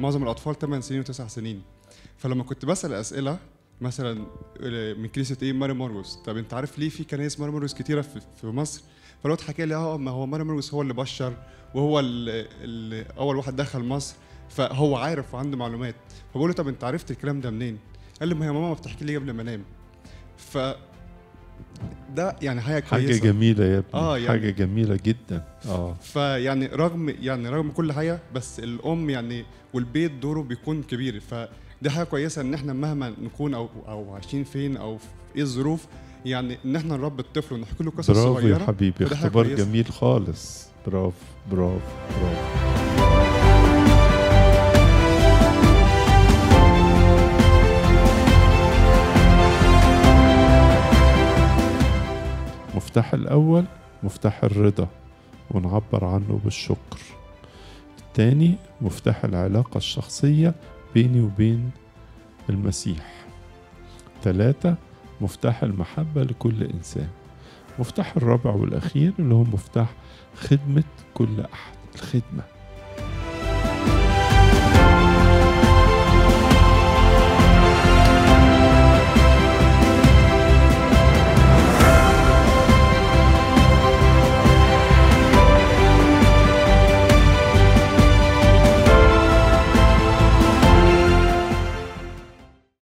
معظم الاطفال 8 سنين و9 سنين فلما كنت بسال اسئله مثلا آه، من كنيسه ايه ماري مارجوس طب انت عارف ليه في كنايس ماري مارجوس كتيره في, في مصر فالواد حكى لي اه ما هو ماري مارجوس هو اللي بشر وهو اللي, اللي اول واحد دخل مصر فهو عارف وعنده معلومات فبقول له طب انت عرفت الكلام ده منين قال لي ما هي ماما بتحكي لي قبل ما انام ف ده يعني حاجه حاجه كويسه جميله يا ابني آه، يعني- حاجه جميله جدا اه فيعني رغم يعني رغم كل حاجه بس الام يعني والبيت دوره بيكون كبير فدي حاجه كويسه ان احنا مهما نكون او او عايشين فين او في ايه الظروف يعني ان احنا نربي الطفل ونحكي له قصص برافو يا صغيره حبيبي وده حاجة اختبار كويسة. جميل خالص برافو برافو برافو المفتاح الأول مفتاح الرضا ونعبر عنه بالشكر الثاني مفتاح العلاقة الشخصية بيني وبين المسيح ثلاثة مفتاح المحبة لكل إنسان مفتاح الرابع والأخير اللي هو مفتاح خدمة كل أحد الخدمة